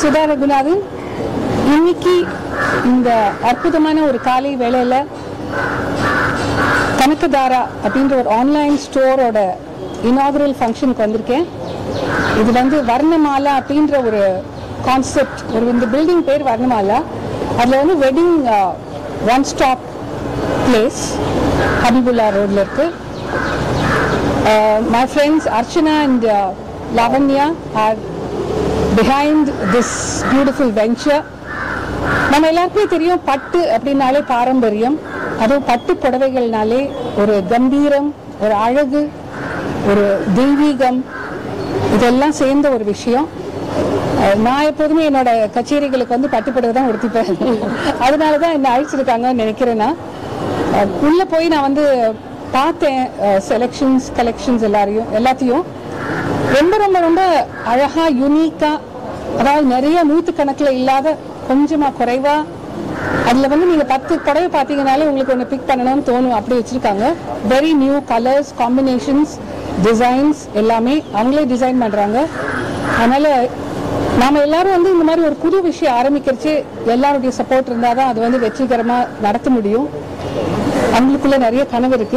சுதா ரகுநாதன் இன்னைக்கு இந்த அற்புதமான ஒரு காலை வேளையில கனகதாரா அப்படின்ற ஒரு ஆன்லைன் ஸ்டோரோட இனாகுரல் ஃபங்க்ஷனுக்கு வந்திருக்கேன் இது வந்து வர்ணமாலா அப்படின்ற ஒரு கான்செப்ட் ஒரு இந்த பில்டிங் பேர் வர்ணமாலா அதில் வந்து wedding one stop place Habibullah ரோட்ல இருக்கு my friends Archana and Lavanya are behind this beautiful venture நம்ம எல்லாருக்குமே தெரியும் பட்டு அப்படின்னாலே பாரம்பரியம் அதுவும் பட்டு புடவைகள்னாலே ஒரு கம்பீரம் ஒரு அழகு ஒரு தெய்வீகம் இதெல்லாம் சேர்ந்த ஒரு விஷயம் அஹ் நான் எப்போதுமே என்னோட கச்சேரிகளுக்கு வந்து பட்டு புடவை தான் உடுத்திப்பேன் அதனால தான் என்னை அழைச்சிருக்காங்கன்னு நினைக்கிறேன் நான் அஹ் உள்ள போய் நான் வந்து பார்த்தேன் செலெக்ஷன்ஸ் கலெக்ஷன்ஸ் எல்லாரையும் எல்லாத்தையும் ரொம்ப ரொம்ப ரொம்ப அழகா யூனிக்கா அதாவது நிறைய நூற்றுக்கணக்கில் இல்லாத கொஞ்சமா குறைவா அதுல வந்து நீங்க பத்து புடவை பார்த்தீங்கனாலே உங்களுக்கு ஒன்று பிக் பண்ணணும்னு தோணும் அப்படி வச்சிருக்காங்க very new colours combinations designs எல்லாமே அவங்களே டிசைன் பண்றாங்க அதனால நாம எல்லாரும் வந்து இந்த மாதிரி ஒரு புது விஷயம் ஆரம்பிக்கிறச்சு எல்லாருடைய சப்போர்ட் இருந்தால் தான் அது வந்து வெற்றிகரமா நடத்த முடியும் அவங்களுக்குள்ள நிறைய கனவு இருக்கு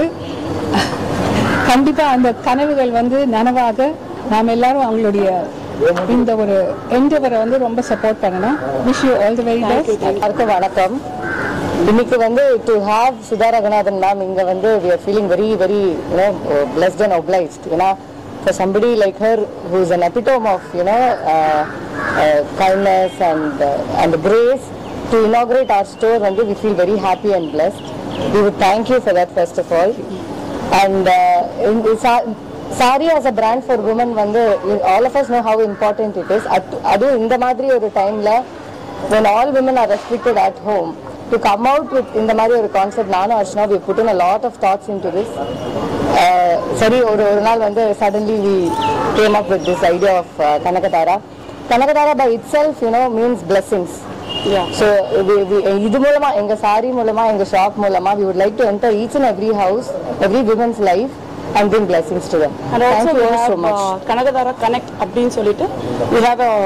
கண்டிப்பா அந்த கனவுகள் வந்து நனவாக நாம் எல்லாரும் அவங்களுடைய இந்த ஒரு என்டவரை வந்து ரொம்ப சப்போர்ட் பண்ணணும் wish you all the very best எல்லாருக்கும் வணக்கம் இன்னைக்கு வந்து to have Sudha Raghunathan ma'am இங்க வந்து we are feeling very very you know blessed and obliged ஏன்னா for somebody like her who is an epitome of you know uh, uh, kindness and uh, and grace to inaugurate our store வந்து we feel very happy and blessed we would thank you for that first of all and uh, in, sa- saree as a brand for women வந்து all of us know how important it is அது- அதுவும் இந்த மாதிரி ஒரு டைம்ல when all women are restricted at home to come out with இந்த மாதிரி ஒரு கான்செப்ட் நானும் Archana we put in a lot of thoughts into this Uh, சரி ஒரு ஒரு நாள் வந்து suddenly we came up with this idea of uh, Kanakadhara Kanakadhara by itself you know means blessings so இது மூலமா எங்க சாரி மூலமா எங்க ஷாப் மூலமா we would like to enter each and every house every women's life and bring blessings to them And thank also you we all have so much uh, Kanakadara Connect அப்படின்னு சொல்லிட்டு we have a,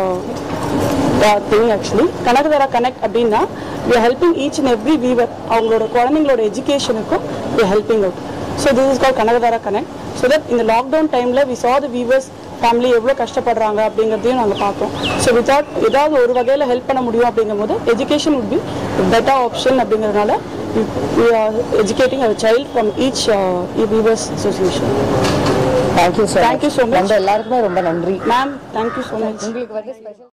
a thing actually Kanakadara Connect அப்படின்னா we are helping each and every weaver அவங்களோட குழந்தைங்களோட எஜுகேஷனுக்கும் we are helping out so this is called Kanakadara Connect so that இந்த lockdown டைம்ல we saw the weavers family எவ்வளோ கஷ்டப்படுறாங்க அப்படிங்கிறதையும் நாங்கள் பார்த்தோம் ஸோ வித்வுட் ஏதாவது ஒரு வகையில் ஹெல்ப் பண்ண முடியும் அப்படிங்கும்போது education would be better option அப்படிங்கிறதுனால we are educating our child from each uh, weavers association thank you so Thank much you so much. நம்ம எல்லாருக்குமே ரொம்ப நன்றி மேம் தேங்க்யூ ஸோ மச் உங்களுக்கு வந்து ஸ்பெஷல்